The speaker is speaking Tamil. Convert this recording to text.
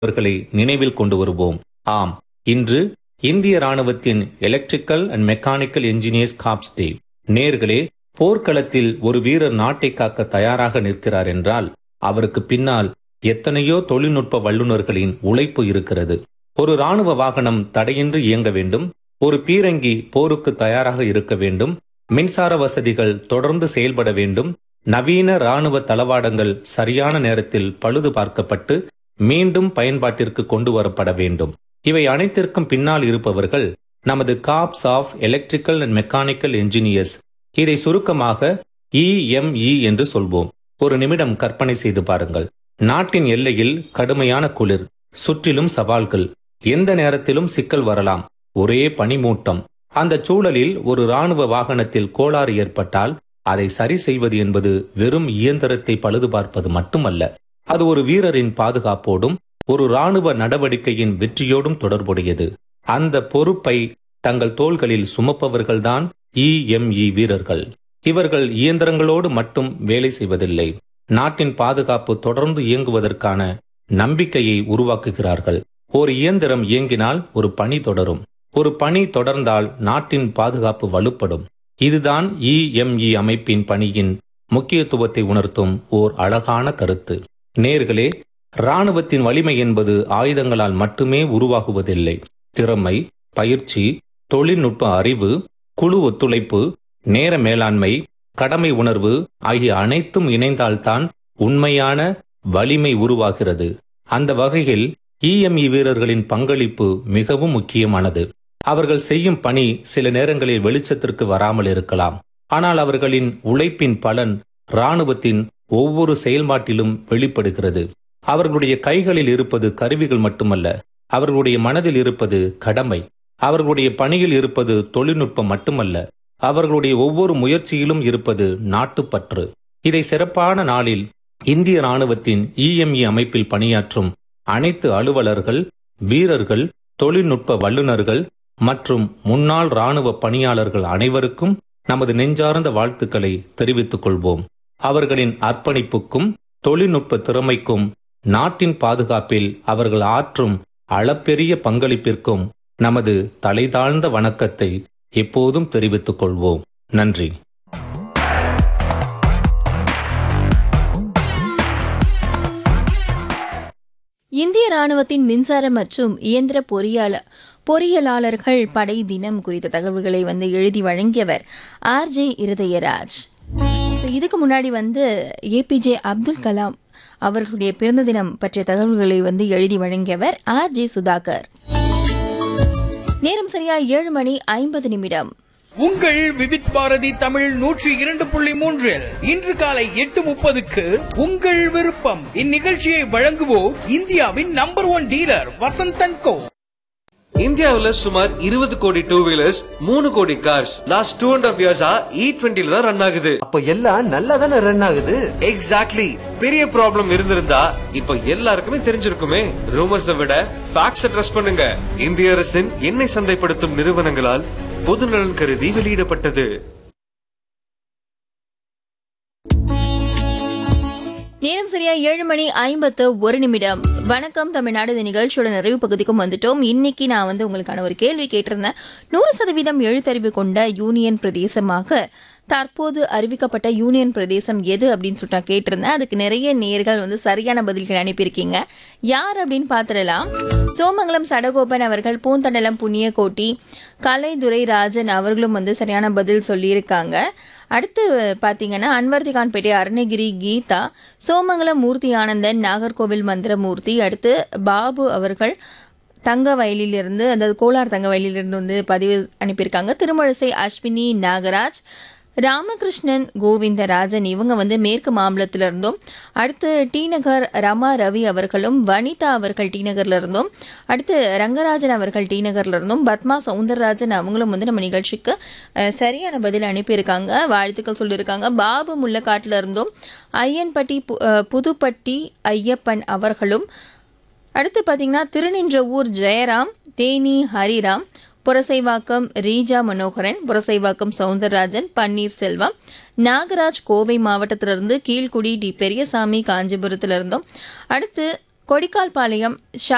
அவர்களை நினைவில் கொண்டு வருவோம் ஆம் இன்று இந்திய ராணுவத்தின் electrical and mechanical engineers corps day நேர்களே போர்க்களத்தில் ஒரு வீரர் நாட்டை காக்க தயாராக நிற்கிறார் என்றால் அவருக்கு பின்னால் எத்தனையோ தொழில்நுட்ப வல்லுநர்களின் உழைப்பு இருக்கிறது ஒரு ராணுவ வாகனம் தடையின்றி இயங்க வேண்டும் ஒரு பீரங்கி போருக்கு தயாராக இருக்க வேண்டும் மின்சார வசதிகள் தொடர்ந்து செயல்பட வேண்டும் நவீன ராணுவ தளவாடங்கள் சரியான நேரத்தில் பழுது பார்க்கப்பட்டு மீண்டும் பயன்பாட்டிற்கு கொண்டு வரப்பட வேண்டும் இவை அனைத்திற்கும் பின்னால் இருப்பவர்கள் நமது corps of electrical and mechanical engineers இதை சுருக்கமாக இஎம்இ என்று சொல்வோம் ஒரு நிமிடம் கற்பனை செய்து பாருங்கள் நாட்டின் எல்லையில் கடுமையான குளிர் சுற்றிலும் சவால்கள் எந்த நேரத்திலும் சிக்கல் வரலாம் ஒரே பனிமூட்டம் அந்த சூழலில் ஒரு ராணுவ வாகனத்தில் கோளாறு ஏற்பட்டால் அதை சரி செய்வது என்பது வெறும் இயந்திரத்தை பழுது பார்ப்பது மட்டுமல்ல அது ஒரு வீரரின் பாதுகாப்போடும் ஒரு ராணுவ நடவடிக்கையின் வெற்றியோடும் தொடர்புடையது அந்த பொறுப்பை தங்கள் தோள்களில் சுமப்பவர்கள்தான் இஎம்இ வீரர்கள் இவர்கள் இயந்திரங்களோடு மட்டும் வேலை செய்வதில்லை நாட்டின் பாதுகாப்பு தொடர்ந்து இயங்குவதற்கான நம்பிக்கையை உருவாக்குகிறார்கள் ஒரு இயந்திரம் இயங்கினால் ஒரு பணி தொடரும் ஒரு பணி தொடர்ந்தால் நாட்டின் பாதுகாப்பு வலுப்படும் இதுதான் இஎம்இ அமைப்பின் பணியின் முக்கியத்துவத்தை உணர்த்தும் ஓர் அழகான கருத்து நேர்களே ராணுவத்தின் வலிமை என்பது ஆயுதங்களால் மட்டுமே உருவாகுவதில்லை திறமை பயிற்சி தொழில்நுட்ப அறிவு குழு ஒத்துழைப்பு நேர மேலாண்மை கடமை உணர்வு ஆகிய அனைத்தும் இணைந்தால்தான் உண்மையான வலிமை உருவாகிறது அந்த வகையில் இஎம்இ வீரர்களின் பங்களிப்பு மிகவும் முக்கியமானது அவர்கள் செய்யும் பணி சில நேரங்களில் வெளிச்சத்திற்கு வராமல் இருக்கலாம் ஆனால் அவர்களின் உழைப்பின் பலன் ராணுவத்தின் ஒவ்வொரு செயல்பாட்டிலும் வெளிப்படுகிறது அவர்களுடைய கைகளில் இருப்பது கருவிகள் மட்டுமல்ல அவர்களுடைய மனதில் இருப்பது கடமை அவர்களுடைய பணியில் இருப்பது தொழில்நுட்பம் மட்டுமல்ல அவர்களுடைய ஒவ்வொரு முயற்சியிலும் இருப்பது நாட்டுப்பற்று இதை சிறப்பான நாளில் இந்திய ராணுவத்தின் இஎம்இ அமைப்பில் பணியாற்றும் அனைத்து அலுவலர்கள் வீரர்கள் தொழில்நுட்ப வல்லுநர்கள் மற்றும் முன்னாள் ராணுவ பணியாளர்கள் அனைவருக்கும் நமது நெஞ்சார்ந்த வாழ்த்துக்களை தெரிவித்துக் கொள்வோம் அவர்களின் அர்ப்பணிப்புக்கும் தொழில்நுட்ப திறமைக்கும் நாட்டின் பாதுகாப்பில் அவர்கள் ஆற்றும் அளப்பெரிய பங்களிப்பிற்கும் நமது தலைதாழ்ந்த வணக்கத்தை எப்போதும் தெரிவித்துக் கொள்வோம் நன்றி இந்திய ராணுவத்தின் மின்சார மற்றும் இயந்திர பொறியாளர் பொறியியலாளர்கள் படை தினம் குறித்த தகவல்களை வந்து எழுதி வழங்கியவர் ஆர்ஜே இருதயராஜ் இதுக்கு முன்னாடி வந்து ஏபிஜே அப்துல் கலாம் அவர்களுடைய பிறந்த தினம் பற்றிய தகவல்களை வந்து எழுதி வழங்கியவர் ஆர்ஜே சுதாகர் நேரம் சரியா ஏழு மணி ஐம்பது நிமிடம் உங்கள் விவித் பாரதி தமிழ் நூற்றி இரண்டு புள்ளி மூன்றில் இன்று காலை எட்டு முப்பதுக்கு உங்கள் விருப்பம் இந்நிகழ்ச்சியை வழங்குவோர் இந்தியாவின் number one dealer Vasanthan co இந்தியாவுல சுமார் இருபது கோடி டூ வீலர்ஸ் மூணு கோடி cars last two and of இயர்ஸா இ டுவெண்ட்டில தான் ரன் ஆகுது அப்ப எல்லாம் நல்லா தானே ரன் ஆகுது எக்ஸாக்ட்லி பெரிய ப்ராப்ளம் இருந்திருந்தா இப்ப எல்லாருக்குமே தெரிஞ்சிருக்குமே ரூமர்ஸை விட ஃபேக்ட்ஸ் ட்ரஸ்ட் பண்ணுங்க இந்திய அரசின் எண்ணெய் சந்தைப்படுத்தும் நிறுவனங்களால் பொதுநலன் கருதி வெளியிடப்பட்டது நேரம் சரியா ஏழு மணி ஐம்பத்து ஒரு நிமிடம் வணக்கம் தமிழ்நாடு இந்த நிகழ்ச்சியோட நிறைவு பகுதிக்கும் வந்துட்டோம் இன்னைக்கு நான் வந்து உங்களுக்கான ஒரு கேள்வி கேட்டிருந்தேன் நூறு சதவீதம் எழுத்தறிவு கொண்ட யூனியன் பிரதேசமாக தற்போது அறிவிக்கப்பட்ட யூனியன் பிரதேசம் எது அப்படின்னு சொல்லிட்டு நான் கேட்டிருந்தேன் அதுக்கு நிறைய நேர்கள் வந்து சரியான பதில்கள் அனுப்பியிருக்கீங்க யார் அப்படின்னு பார்த்துடலாம் சோமங்கலம் சடகோபன் அவர்கள் பூந்தண்டலம் புண்ணியகோட்டி கலைதுரை ராஜன் அவர்களும் வந்து சரியான பதில் சொல்லியிருக்காங்க அடுத்து பார்த்தீங்கன்னா அன்வர்திகான்பேட்டை அருணகிரி கீதா சோமங்கலம் மூர்த்தி ஆனந்தன் நாகர்கோவில் மந்திரமூர்த்தி அடுத்து பாபு அவர்கள் தங்க வயலிலிருந்து அதாவது கோலார் தங்க வயலிலிருந்து வந்து பதிவு அனுப்பியிருக்காங்க திருமழிசை அஸ்வினி நாகராஜ் ராமகிருஷ்ணன் கோவிந்தராஜன் இவங்க வந்து மேற்கு மாம்பலத்துல இருந்தும் அடுத்து டி நகர் ரமா ரவி அவர்களும் வனிதா அவர்கள் டி நகர்ல இருந்தும் அடுத்து ரங்கராஜன் அவர்கள் டி நகர்ல இருந்தும் பத்மா சவுந்தரராஜன் அவங்களும் வந்து நம்ம நிகழ்ச்சிக்கு அஹ், சரியான பதில் அனுப்பியிருக்காங்க வாழ்த்துக்கள் சொல்லியிருக்காங்க பாபு முள்ளக்காட்டுல இருந்தும் ஐயன்பட்டி பு- அஹ், புதுப்பட்டி ஐயப்பன் அவர்களும் அடுத்து பார்த்தீங்கன்னா திருநின்ற ஊர் ஜெயராம் தேனி ஹரிராம் புரசைவாக்கம் ரீஜா மனோகரன் புரசைவாக்கம் சவுந்தரராஜன் பன்னீர்செல்வம் நாகராஜ் கோவை மாவட்டத்திலிருந்து கீழ்குடி டி பெரியசாமி காஞ்சிபுரத்திலிருந்தும் அடுத்து கொடிக்கால்பாளையம் ஷா